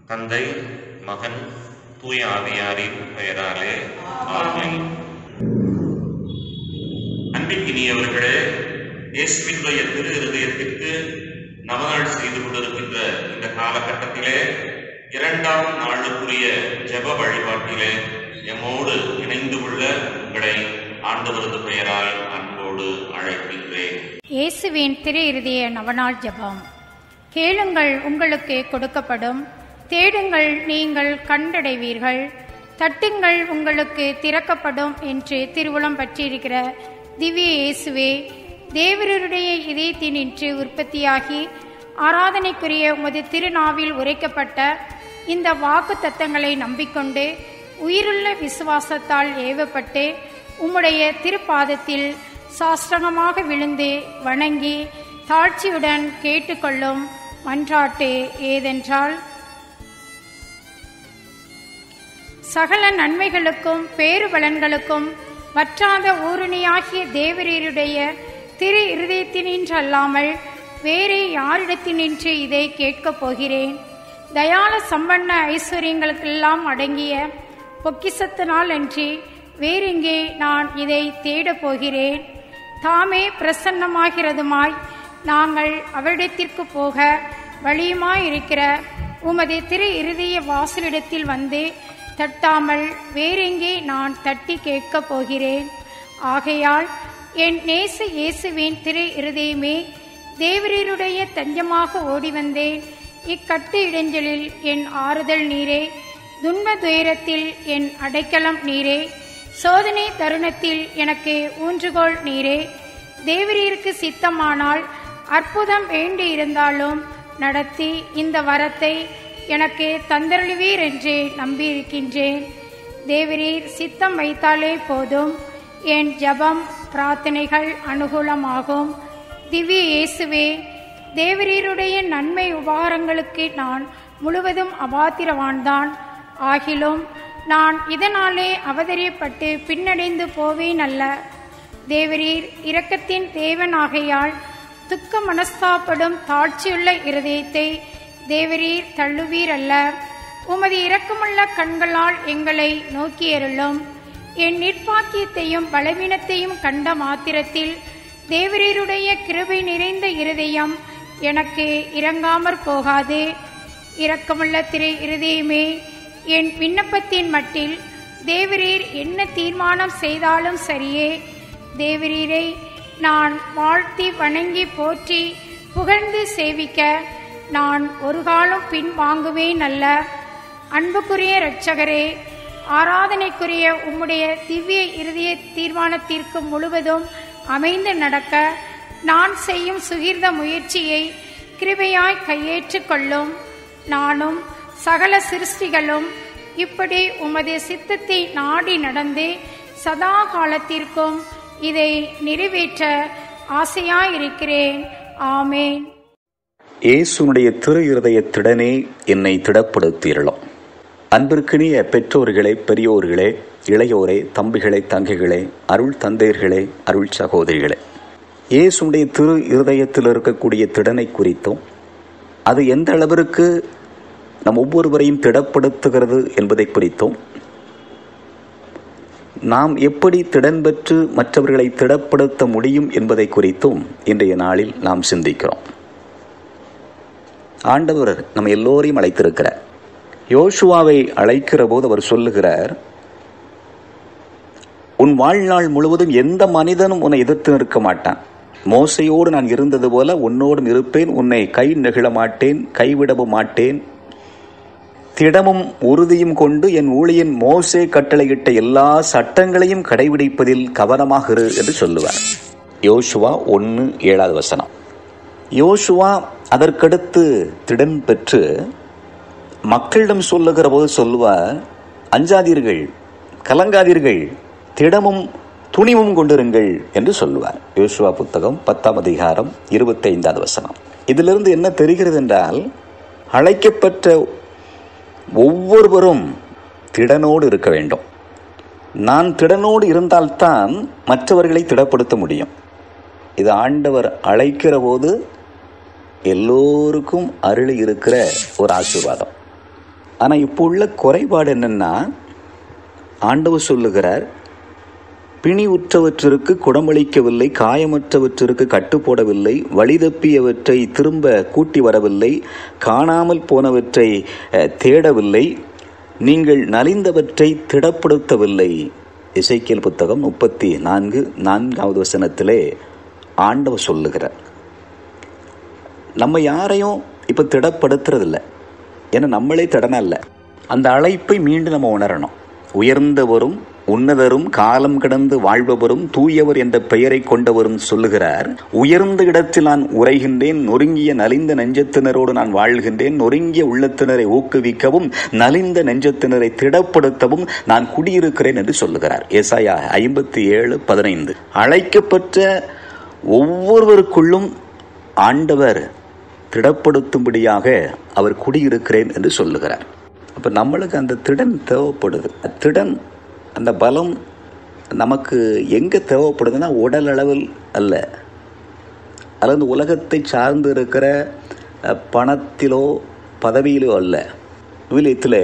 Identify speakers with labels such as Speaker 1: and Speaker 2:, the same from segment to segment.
Speaker 1: தந்தை மகன் தூய ஆவியாரின் பெயராலே ஆமென் அன்பிற்கினியவர்களே இயேசுவினுடைய திரு இருதயத்திற்கு நவநாள் செய்து கொண்டிருக்கின்ற இந்த காலகட்டத்திலே இரண்டாம் நாளுக்குரிய ஜெப வழிபாட்டிலே எம்மோடு இணைந்து கொள்ள உங்களை ஆண்டவரது பெயரால் அன்போடு அழைக்கின்றேன்
Speaker 2: இயேசுவின் திரு இருதய நவநாள் ஜெபம் கேளுங்கள் உங்களுக்கு கொடுக்கப்படும் தேடுங்கள் நீங்கள் கண்டடைவீர்கள் தட்டுங்கள் உங்களுக்கு திறக்கப்படும் என்று திருவுளம் பற்றியிருக்கிற திவ்ய இயேசுவே தேவருடைய இதயத்தினின்று உற்பத்தியாகி ஆராதனைக்குரிய உமது திருநாவில் உரைக்கப்பட்ட இந்த வாக்கு தத்தங்களை நம்பிக்கொண்டு உயிருள்ள விசுவாசத்தால் ஏவப்பட்டு உம்முடைய திருப்பாதத்தில் சாஸ்திரமாக விழுந்து வணங்கி தாழ்ச்சியுடன் கேட்டுக்கொள்ளும் மன்றாட்டு ஏதென்றால் சகல நன்மைகளுக்கும் பேறுபலன்களுக்கும் வற்றாத ஊருணியாகிய தேவரீருடைய திரு இருதயத்தினின்றல்லாமல் வேறு யாரிடத்தினின்று இதை கேட்கப் போகிறேன் தயால சம்பன்ன ஐஸ்வர்யங்களுக்கெல்லாம் அடங்கிய பொக்கிசத்தினால் அன்றி வேறெங்கே நான் இதை தேடப் போகிறேன் தாமே பிரசன்னமாகிறதுமாய் நாங்கள் அவரிடத்திற்கு போக வழியுமாயிருக்கிற உமது திரு இருதய வாசலிடத்தில் வந்து தட்டாமல் வேறெங்கே நான் தட்டி கேட்கப் போகிறேன் ஆகையால் என் நேச இயேசுவின் திரு இருதயமே தேவரீருடைய தஞ்சமாக ஓடி வந்தேன் இக்கட்டு இடைஞ்சலில் என் ஆறுதல் நீரே துன்ப துயரத்தில் என் அடைக்கலம் நீரே சோதனை தருணத்தில் எனக்கு ஊன்றுகோல் நீரே தேவரீருக்கு சித்தமானால் அற்புதம் வேண்டி இருந்தாலும் நடத்தி இந்த வரத்தை எனக்கு தந்தருளுவீர் என்று நம்பியிருக்கின்றேன் தேவரீர் சித்தம் வைத்தாலே போதும் என் ஜபம் பிரார்த்தனைகள் அனுகூலமாகும் திவ்ய இயேசுவே தேவரீருடைய நன்மை உபகாரங்களுக்கு நான் முழுவதும் அபாத்திரவான்தான் ஆகிலும் நான் இதனாலே அவதரியப்பட்டு பின்னடைந்து போவேன் அல்ல தேவரீர் இரக்கத்தின் தேவனாகையால் துக்க மனஸ்தாப்படும் தாட்சியுள்ள இருதயத்தை தேவரீர் தள்ளுவீர் அல்ல உமது இரக்கமுள்ள கண்களால் எங்களை நோக்கியருளும் என் நிர்பாக்கியத்தையும் பலவீனத்தையும் கண்ட மாத்திரத்தில் தேவரீருடைய கிருபை நிறைந்த இருதயம் எனக்கு இறங்காமற் போகாது இரக்கமுள்ள திரு இருதயமே என் விண்ணப்பத்தின் மட்டில் தேவரீர் என்ன தீர்மானம் செய்தாலும் சரியே தேவரீரை நான் வாழ்த்தி வணங்கி போற்றி புகழ்ந்து சேவிக்க நான் ஒரு காலம் பின் வாங்குவேன் அல்ல அன்புக்குரிய இரட்சகரே ஆராதனைக்குரிய உம்முடைய திவ்ய இருதய தீர்மானத்திற்கு முழுவதும் அமைந்து நடக்க நான் செய்யும் சுகிர்த முயற்சியை கிருபையாய் கையேற்றுக் கொள்ளும் நானும் சகல சிருஷ்டிகளும் இப்படி உமது சித்தத்தை நாடி நடந்து சதா காலத்திற்கும் இதை நிறைவேற்ற ஆசையாயிருக்கிறேன் ஆமேன்
Speaker 3: இயேசுனுடைய திரு இருதயத்திடனே என்னை திடப்படுத்தியிருளும் அன்பிற்கினிய பெற்றோர்களே பெரியோர்களே இளையோரே தம்பிகளே தங்கைகளே அருள் தந்தையர்களே அருள் சகோதரிகளே இயேசுடைய திரு இருதயத்தில் இருக்கக்கூடிய திடனை குறித்தும் அது எந்த அளவிற்கு நம் ஒவ்வொருவரையும் திடப்படுத்துகிறது என்பதை குறித்தும் நாம் எப்படி திடன் பெற்று மற்றவர்களை திடப்படுத்த முடியும் என்பதை குறித்தும் இன்றைய நாளில் நாம் சிந்திக்கிறோம் ஆண்டவர் நம்ம எல்லோரையும் அழைத்திருக்கிறார் யோசுவாவை அழைக்கிற போது அவர் சொல்லுகிறார் உன் வாழ்நாள் முழுவதும் எந்த மனிதனும் உன்னை எதிர்த்து நிற்க மாட்டான் மோசையோடு நான் இருந்தது போல உன்னோடும் இருப்பேன் உன்னை கை நெகிழ மாட்டேன் கைவிடவும் மாட்டேன் திடமும் உறுதியும் கொண்டு என் ஊழியன் மோசே கட்டளையிட்ட எல்லா சட்டங்களையும் கடைபிடிப்பதில் கவனமாக இரு என்று சொல்லுவார் யோசுவா ஒன்று ஏழாவது வசனம் யோசுவா அதற்கடுத்து திடன் பெற்று மக்களிடம் சொல்லுகிற போது சொல்லுவார் அஞ்சாதீர்கள் கலங்காதீர்கள் திடமும் துணிவும் கொண்டிருங்கள் என்று சொல்லுவார் யோசுவா புத்தகம் பத்தாம் அதிகாரம் இருபத்தி ஐந்தாவது வசனம் இதிலிருந்து என்ன தெரிகிறது என்றால் அழைக்கப்பட்ட ஒவ்வொருவரும் திடனோடு இருக்க வேண்டும் நான் திடனோடு இருந்தால்தான் மற்றவர்களை திடப்படுத்த முடியும் இது ஆண்டவர் அழைக்கிற போது எல்லோருக்கும் அருளி இருக்கிற ஒரு ஆசீர்வாதம் ஆனால் இப்போ உள்ள குறைபாடு என்னன்னா ஆண்டவர் சொல்லுகிறார் பிணி உற்றவற்றிற்கு குடமளிக்கவில்லை காயமற்றவற்றிற்கு கட்டுப்போடவில்லை வழிதப்பியவற்றை திரும்ப கூட்டி வரவில்லை காணாமல் போனவற்றை அஹ், தேடவில்லை நீங்கள் நலிந்தவற்றை திடப்படுத்தவில்லை இசைக்கியல் புத்தகம் முப்பத்தி நான்கு நான்காவது வசனத்திலே ஆண்டவர் சொல்லுகிறார் நம்ம யாரையும் இப்போ திடப்படுத்துறதில்ல ஏன்னா நம்மளே திடனா இல்லை அந்த அழைப்பை மீண்டும் நம்ம உணரணும் உயர்ந்தவரும் உன்னதரும் காலம் கடந்து வாழ்பவரும் தூயவர் என்ற பெயரை கொண்டவரும் சொல்லுகிறார் உயர்ந்த இடத்தில் நான் உரைகின்றேன் நொறுங்கிய நலிந்த நெஞ்சத்தினரோடு நான் வாழ்கின்றேன் நொறுங்கிய உள்ளத்தினரை ஊக்குவிக்கவும் நலிந்த நெஞ்சத்தினரை திடப்படுத்தவும் நான் குடியிருக்கிறேன் என்று சொல்லுகிறார் ஏசாயா ஐம்பத்தி ஏழு பதினைந்து அழைக்கப்பட்ட ஒவ்வொருவருக்குள்ளும் ஆண்டவர் திடப்படுத்தும்படியாக அவர் குடியிருக்கிறேன் என்று சொல்லுகிறார் அப்போ நம்மளுக்கு அந்த திடன் தேவைப்படுது திடன் அந்த பலம் நமக்கு எங்கே தேவைப்படுதுன்னா உடல் அளவில் அல்ல அல்லது உலகத்தை சார்ந்து இருக்கிற அஹ், பணத்திலோ பதவியிலோ அல்ல விவிலியத்தில்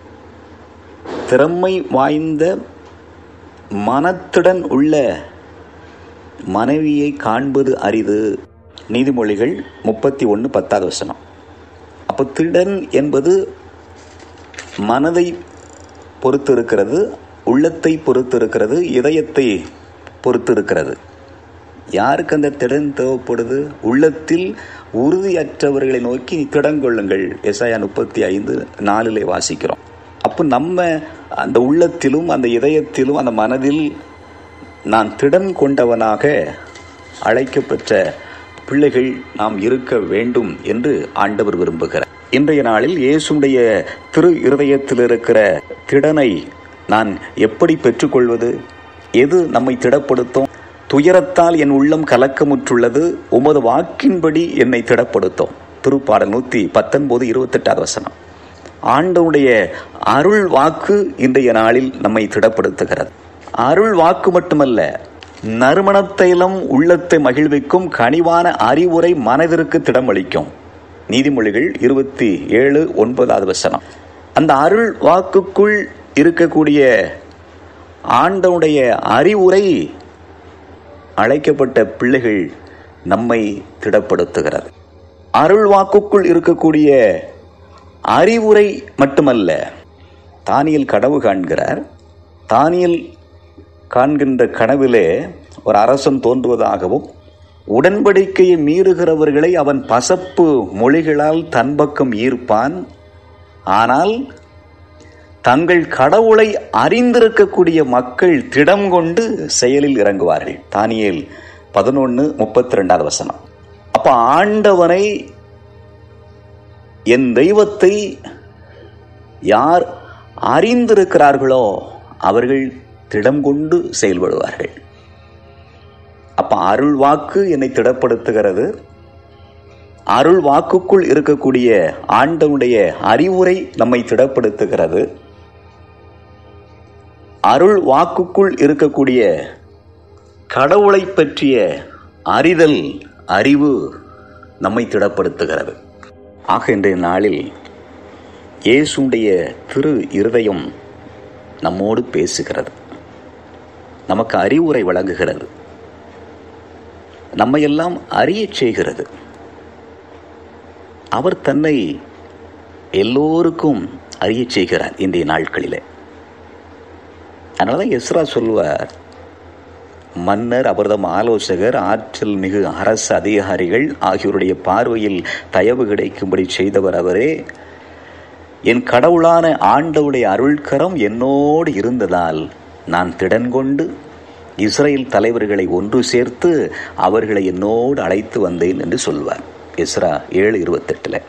Speaker 3: திறமை வாய்ந்த மனத்துடன் உள்ள மனைவியை காண்பது அரிது நீதிமொழிகள் முப்பத்தி ஒன்று பத்தாவது வசனம் அப்போ திடன் என்பது மனதை பொறுத்து இருக்கிறது உள்ளத்தை பொறுத்து இருக்கிறது இதயத்தை பொறுத்து இருக்கிறது யாருக்கு அந்த திடன் தேவைப்படுது உள்ளத்தில் உறுதியற்றவர்களை நோக்கி திடங்கொள்ளுங்கள் எஸ்ஐயா முப்பத்தி ஐந்து நாலிலே வாசிக்கிறோம் அப்போ நம்ம அந்த உள்ளத்திலும் அந்த இதயத்திலும் அந்த மனதில் நான் திடன் கொண்டவனாக அழைக்கப்பெற்ற பிள்ளைகள் நாம் இருக்க வேண்டும் என்று ஆண்டவர் விரும்புகிறார் இன்றைய நாளில் இயேசுடைய திரு இருதயத்தில் இருக்கிற திடனை நான் எப்படி பெற்றுக்கொள்வது எது நம்மை திடப்படுத்தும் துயரத்தால் என் உள்ளம் கலக்கமுற்றுள்ளது உமது வாக்கின்படி என்னை திடப்படுத்தும் திருப்பாடல் நூத்தி பத்தொன்பது இருபத்தெட்டாவது வசனம் ஆண்டவுடைய அருள் வாக்கு இன்றைய நாளில் நம்மை திடப்படுத்துகிறது அருள் வாக்கு மட்டுமல்ல நறுமணத் தைலம் உள்ளத்தை மகிழ்விக்கும் கனிவான அறிவுரை மனதிற்கு திடமளிக்கும் நீதிமொழிகள் இருபத்தி ஏழு ஒன்பதாவது வசனம் அந்த அருள் வாக்குக்குள் இருக்கக்கூடிய ஆண்டவுடைய அறிவுரை அழைக்கப்பட்ட பிள்ளைகள் நம்மை திடப்படுத்துகிறது அருள் வாக்குக்குள் இருக்கக்கூடிய அறிவுரை மட்டுமல்ல தானியல் கனவு காண்கிறார் தானியல் காண்கின்ற கனவிலே ஒரு அரசன் தோன்றுவதாகவும் உடன்படிக்கையை மீறுகிறவர்களை அவன் பசப்பு மொழிகளால் தன் பக்கம் ஈர்ப்பான் ஆனால் தங்கள் கடவுளை அறிந்திருக்கக்கூடிய மக்கள் திடம் கொண்டு செயலில் இறங்குவார்கள் தானியேல் பதினொன்று முப்பத்தி ரெண்டாவது வசனம் அப்ப ஆண்டவனை என் தெய்வத்தை யார் அறிந்திருக்கிறார்களோ அவர்கள் திடம் கொண்டு செயல்படுவார்கள் அப்ப அருள் வாக்கு என்னை திடப்படுத்துகிறது அருள் வாக்குக்குள் இருக்கக்கூடிய ஆண்டவுடைய அறிவுரை நம்மை திடப்படுத்துகிறது அருள் வாக்குக்குள் இருக்கக்கூடிய கடவுளை பற்றிய அறிதல் அறிவு நம்மை திடப்படுத்துகிறது ஆக இன்றைய நாளில் இயேசுடைய திரு இருதயம் நம்மோடு பேசுகிறது நமக்கு அறிவுரை வழங்குகிறது நம்மையெல்லாம் அறியச் செய்கிறது அவர் தன்னை எல்லோருக்கும் அறியச் செய்கிறார் இன்றைய நாட்களிலே அதனால தான் எஸ்ரா சொல்வார் மன்னர் அவர்தம் ஆலோசகர் ஆற்றல் மிகு அரசு அதிகாரிகள் ஆகியோருடைய பார்வையில் தயவு கிடைக்கும்படி செய்தவர் அவரே என் கடவுளான ஆண்டவுடைய அருள்கரம் என்னோடு இருந்ததால் நான் திடன் கொண்டு இஸ்ரேல் தலைவர்களை ஒன்று சேர்த்து அவர்களை என்னோடு அழைத்து வந்தேன் என்று சொல்வார் இஸ்ரா ஏழு இருபத்தெட்டில்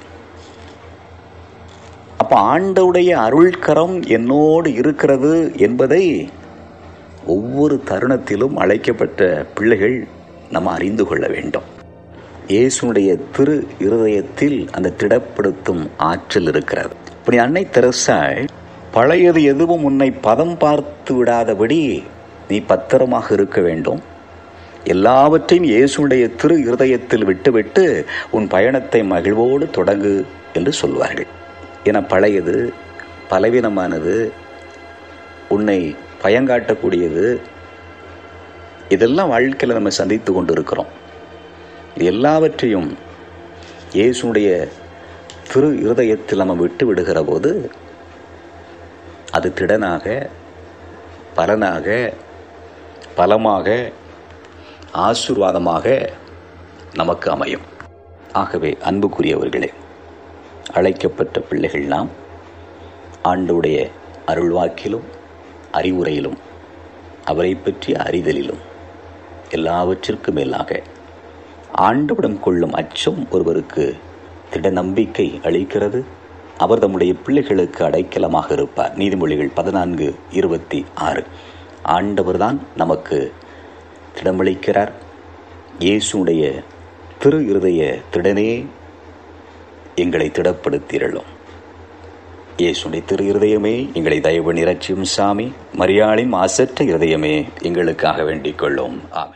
Speaker 3: அப்ப ஆண்டவுடைய அருள்கரம் என்னோடு இருக்கிறது என்பதை ஒவ்வொரு தருணத்திலும் அழைக்கப்பட்ட பிள்ளைகள் நம்ம அறிந்து கொள்ள வேண்டும் இயேசுடைய திரு இருதயத்தில் அந்த திடப்படுத்தும் ஆற்றல் இருக்கிறது இப்படி அன்னை தெரசாள் பழையது எதுவும் உன்னை பதம் பார்த்து விடாதபடி நீ பத்திரமாக இருக்க வேண்டும் எல்லாவற்றையும் இயேசுடைய திரு இருதயத்தில் விட்டுவிட்டு உன் பயணத்தை மகிழ்வோடு தொடங்கு என்று சொல்வார்கள் என பழையது பலவீனமானது உன்னை பயங்காட்டக்கூடியது இதெல்லாம் வாழ்க்கையில் நம்ம சந்தித்து கொண்டு இருக்கிறோம் இது எல்லாவற்றையும் இயேசுடைய திரு இருதயத்தில் நம்ம விட்டு விடுகிற போது அது திடனாக பலனாக பலமாக ஆசீர்வாதமாக நமக்கு அமையும் ஆகவே அன்புக்குரியவர்களே அழைக்கப்பட்ட பிள்ளைகள் நாம் ஆண்டுடைய அருள்வாக்கிலும் அறிவுரையிலும் அவரை பற்றிய அறிதலிலும் எல்லாவற்றிற்கும் மேலாக ஆண்டவிடம் கொள்ளும் அச்சம் ஒருவருக்கு திட நம்பிக்கை அளிக்கிறது அவர் தம்முடைய பிள்ளைகளுக்கு அடைக்கலமாக இருப்பார் நீதிமொழிகள் பதினான்கு இருபத்தி ஆறு ஆண்டவர்தான் நமக்கு திடமளிக்கிறார் இயேசுடைய திரு இருதய திடனே எங்களை திடப்படுத்திரளும் இயேசுடைய திரு இருதயமே எங்களை தயவு நிறச்சியும் சாமி மரியாளின் மாசற்ற இருதயமே எங்களுக்காக வேண்டிக் கொள்ளும் ஆமென்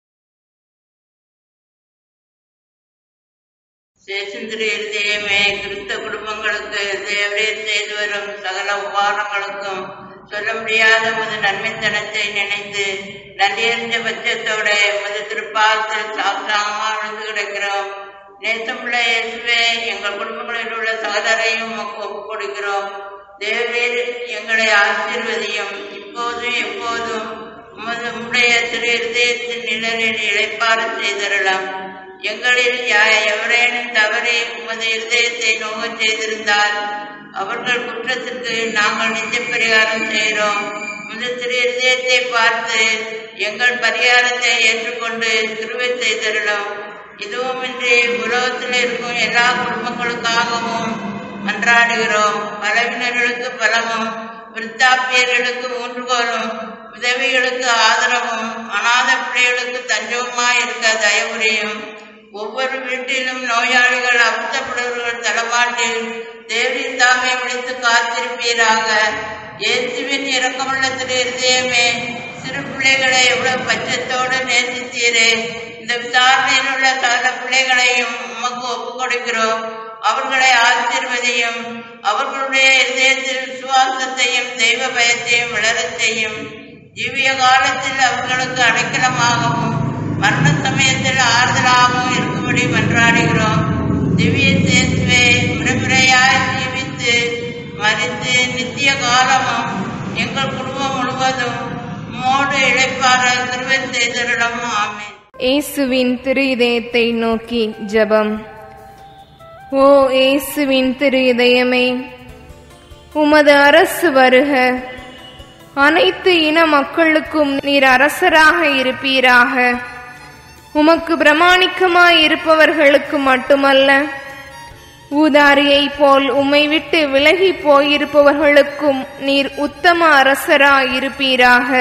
Speaker 4: சேசுந்திர இருதயமே கிறிஸ்த குடும்பங்களுக்கு தேவரீர் செய்து வரும் சகல உபகாரங்களுக்கும் சொல்ல முடியாத முது நன்மைத்தனத்தை நினைத்து நன்றியறிஞ்ச பட்சத்தோட முது திருப்பாசல் சாஸ்திரமா விழுந்து கிடக்கிறோம் நேசமுள்ள இயேசுவே எங்கள் குடும்பங்களில் உள்ள சகோதரையும் உமக்கு ஒப்புக் கொடுக்கிறோம் தேவரீர் எங்களை ஆசீர்வதியும் இப்போதும் எப்போதும் உமது உம்முடைய திரு இருதயத்தின் நிழலில் இழைப்பாறு செய்திடலாம் எங்களில் யா- எவரேனும் தவறி உமது இருதயத்தை நோகச் செய்திருந்தால் அவர்கள் குற்றத்திற்கு நாங்கள் நிச்ச பரிகாரம் செய்கிறோம் உமது திரு இருதயத்தை பார்த்து எங்கள் பரிகாரத்தை ஏற்றுக்கொண்டு கிருபை செய்திடலாம் இதுவுமின்றி உலகத்தில் இருக்கும் எல்லா குடும்பங்களுக்காகவும் மன்றாடுகிறோம் பலவினர்களுக்கு பலமும் விருத்தாப்பியர்களுக்கு ஊன்றுகோலும் உதவிகளுக்கு ஆதரவும் அநாத பிள்ளைகளுக்கு தஞ்சவுமாய் இருக்க தயவுரையும் ஒவ்வொரு வீட்டிலும் நோயாளிகள் அவசப்படுவர்கள் தளமாட்டில் தேவரின் தாமே விழித்து காத்திருப்பீராக இயேசுவின் இரக்கமுள்ள திரு இருதயமே சிறு பிள்ளைகளை எவ்வளவு பட்சத்தோடு நேசித்தீரே இந்த விசாரணையில் உள்ள சகல பிள்ளைகளையும் உமக்கு ஒப்புக் கொடுக்கிறோம் அவர்களை ஆசீர்வதியும் அவர்களுடைய இதயத்தில் விசுவாசத்தையும் தெய்வ பயத்தையும் வளரச் செய்யும் ஜீவிய காலத்தில் அவர்களுக்கு அடைக்கலமாகவும் மரண சமயத்தில் ஆறுதலாகவும் இருக்கும்படி மன்றாடுகிறோம் திவ்ய சேசுவே முறைமுறையாய் ஜீவித்து மறித்து நித்திய காலமும் எங்கள் குடும்பம் முழுவதும் மோடு இழைப்பார கிருபை செய்திடலாம் ஆமென்
Speaker 5: இயேசுவின் திரு இதயத்தை நோக்கி ஜெபம் ஓ இயேசுவின் திரு இதயமே உமது அரசு வருக அனைத்து இன மக்களுக்கும் நீர் அரசராக இருப்பீராக உமக்கு பிரமாணிக்கமாய் இருப்பவர்களுக்கு மட்டுமல்ல ஊதாரியைப் போல் உம்மை விட்டு விலகி போயிருப்பவர்களுக்கும் நீர் உத்தம அரசராய் இருப்பீராக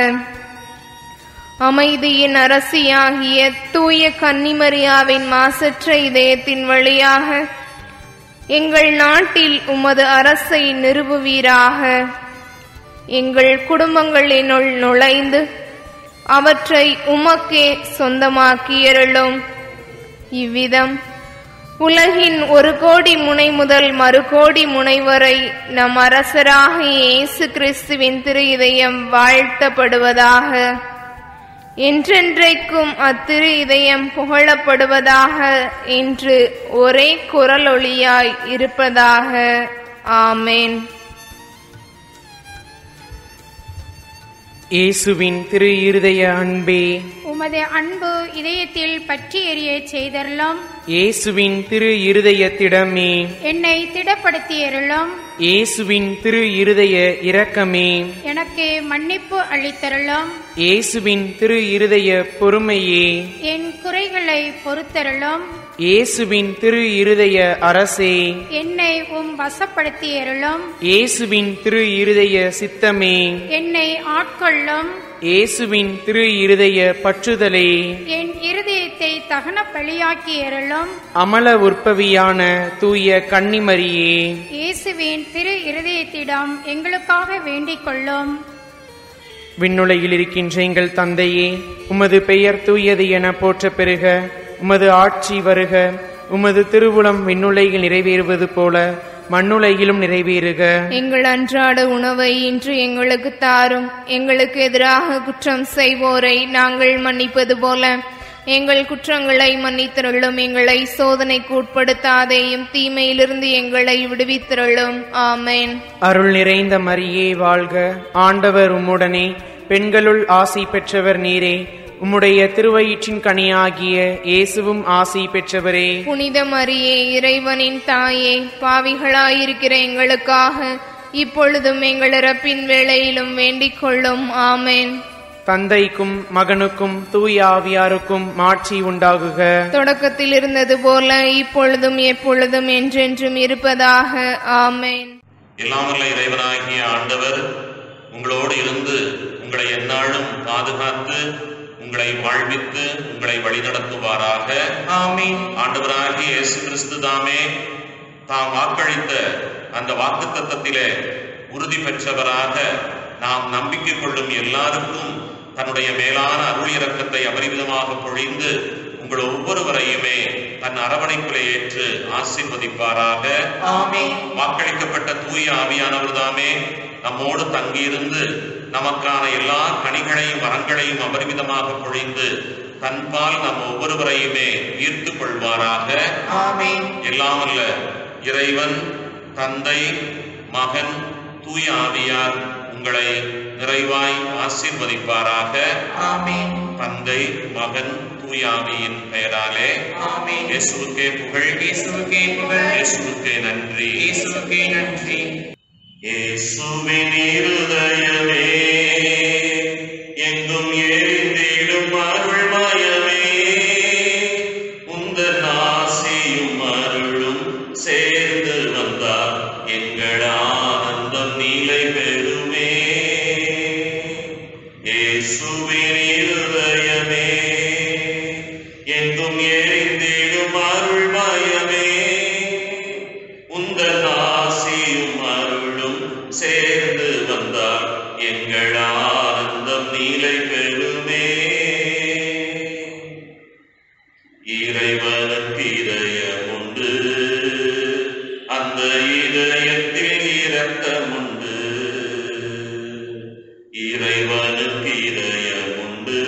Speaker 5: அமைதியின் அரசியாகிய தூய கன்னிமரியாவின் மாசற்ற இதயத்தின் வழியாக எங்கள் நாட்டில் உமது அரசை நிறுவுவீராக எங்கள் குடும்பங்களினுள் நுழைந்து அவற்றை உமக்கே சொந்தமாக்கியருளும் இவ்விதம் உலகின் ஒரு கோடி முனை முதல் மறு கோடி முனை வரை நம் அரசராகிய இயேசு கிறிஸ்துவின் திரு இதயம் வாழ்த்தப்படுவதாக என்றென்றைக்கும் அத்திரு இதயம் புகழப்படுவதாக என்று ஒரே குரலொளியாய் இருப்பதாக ஆமேன்
Speaker 6: இயேசுவின் திரு இருதய அன்பே
Speaker 2: உமது அன்பு இதயத்தில் பற்றி எரியச் செய்தருளும்
Speaker 6: இயேசுவின் திரு இருதயத்திடமே
Speaker 2: என்னை திடப்படுத்தியருளும்
Speaker 6: இயேசுவின் திரு இருதய இரக்கமே
Speaker 2: எனக்கு மன்னிப்பு அளித்தருளும்
Speaker 6: இயேசுவின் திரு இருதய பொறுமையே
Speaker 2: என் குறைகளை பொறுத்தருளும்
Speaker 6: இயேசுவின் திரு இருதய அரசே
Speaker 2: என்னை உம் வசப்படுத்தியருளும்
Speaker 6: இயேசுவின் திரு இருதய சித்தமே
Speaker 2: என்னை ஆட்கொள்ளும்
Speaker 6: இயேசுவின் திரு இருதய பற்றுதலே
Speaker 2: என் இருதயத்தை தகன பலியாக்கியருளும்
Speaker 6: அமல உற்பவியான தூய கன்னிமரியே
Speaker 2: இயேசுவின் திரு இருதயத்திடம் எங்களுக்காக வேண்டிக் கொள்ளும்
Speaker 6: விண்ணுலகில் இருக்கின்ற எங்கள் தந்தையே உமது பெயர் தூயது என போற்ற பெறுக உமது ஆட்சி வருக உமது திருவுளம் விண்ணுலகில் நிறைவேறுவது போல மண்ணுலகிலும் நிறைவேறுக
Speaker 5: எங்கள் அன்றாட உணவை இன்று எங்களுக்கு தாரும் எங்களுக்கு எதிராக குற்றம் செய்வோரை நாங்கள் மன்னிப்பது போல எங்கள் குற்றங்களை மன்னித்தருளும் எங்களை சோதனைக்கு உட்படுத்தாதேயும் தீமையிலிருந்து எங்களை விடுவித்தருளும் ஆமேன்
Speaker 6: அருள் நிறைந்த மரியே வாழ்க ஆண்டவர் உம்முடனே பெண்களுள் ஆசி பெற்றவர் நீரே உம்முடைய திருவயிற்றின் கனியாகிய இயேசுவும் ஆசி பெற்றவரே
Speaker 5: புனித மரியே இறைவனின் தாயே பாவிகளாயிருக்கிற எங்களுக்காக இப்பொழுதும் எங்கள் இறப்பின் வேளையிலும் வேண்டிக் கொள்ளும் ஆமேன்
Speaker 6: தந்தைக்கும் மகனுக்கும் தூய ஆவியாருக்கும் மாட்சி உண்டாகுக
Speaker 5: தொடக்கத்தில் இருந்தது போல இப்பொழுதும் எப்பொழுதும் என்றென்றும் இருப்பதாக ஆமேன்
Speaker 1: எல்லாம் வல்ல இறைவனாகிய ஆண்டவர் உங்களோடு இருந்து உங்களை எந்நாளும் பாதுகாத்து உங்களை வாழ்வித்து உங்களை வழிநடத்துவாராக
Speaker 6: ஆமீன்
Speaker 1: ஆண்டவராகிய இயேசு கிறிஸ்து தாமே தாம் வாக்களித்த அந்த வாக்குத்தத்தத்திலே உறுதி பெற்றவராக நாம் நம்பிக்கை கொள்ளும் எல்லாருக்கும் தன்னுடைய மேலான அருள் இரக்கத்தை அபரிமிதமாக பொழிந்து உங்கள் ஒவ்வொருவரையுமே தன் அரவணைப்பிலே ஏற்று ஆசீர்வதிப்பாராக வாக்களிக்கப்பட்ட தூய ஆவியானவர் தாமே நம்மோடு தங்கியிருந்து நமக்கான எல்லா கனிகளையும் வரங்களையும் அபரிமிதமாக பொழிந்து தன்பால் நம் ஒவ்வொருவரையுமே ஈர்த்து கொள்வாராக எல்லாம் அல்ல இறைவன் தந்தை மகன் தூய ஆவியார் உங்களை நிறைவாய் ஆசீர்வதிப்பாராக தந்தை மகன் தூய ஆவியின் பெயராலே இயேசுவுக்கே புகழ்
Speaker 6: இயேசுவுக்கே புகழ்
Speaker 1: இயேசுவுக்கே நன்றி
Speaker 6: இயேசுவுக்கே நன்றி
Speaker 1: இயேசுவின் இருதயமே எங்கும் எரிந்திடும் அருள்மயமே உந்தன் ஆசியும் அருளும் சேர்ந்து வந்தார் எங்கள் ஆனந்தம் நிலை பெறுமே இயேசுவின் இருதயமே எங்கும் எரிந்திடும் அருள்மயமே உந்தன் ஆசியும் அருளும் சேர்ந்து வந்தால் எங்கள் ஆனந்தம் நிலை பெறுமே இறைவனுக்கு இதயம் உண்டு அந்த இதயத்தில் இரத்தம் உண்டு இறைவனுக்கு இதயம் உண்டு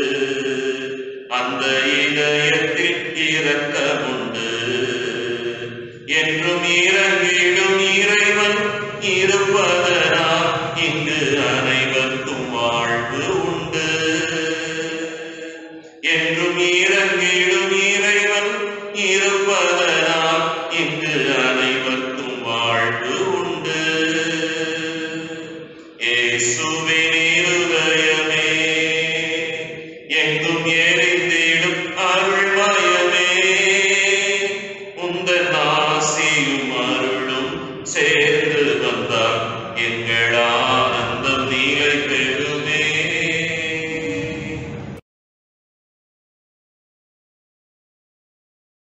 Speaker 1: அந்த இதயத்தில் இரத்தம் உண்டு என்றும் இறங்கிடும் இறைவன் இருப்பதனால் இங்கு அனைவருக்கும் வாழ்வு உண்டு என்றும் இறங்கிடும் இறைவன் இருப்பதனால் இங்கு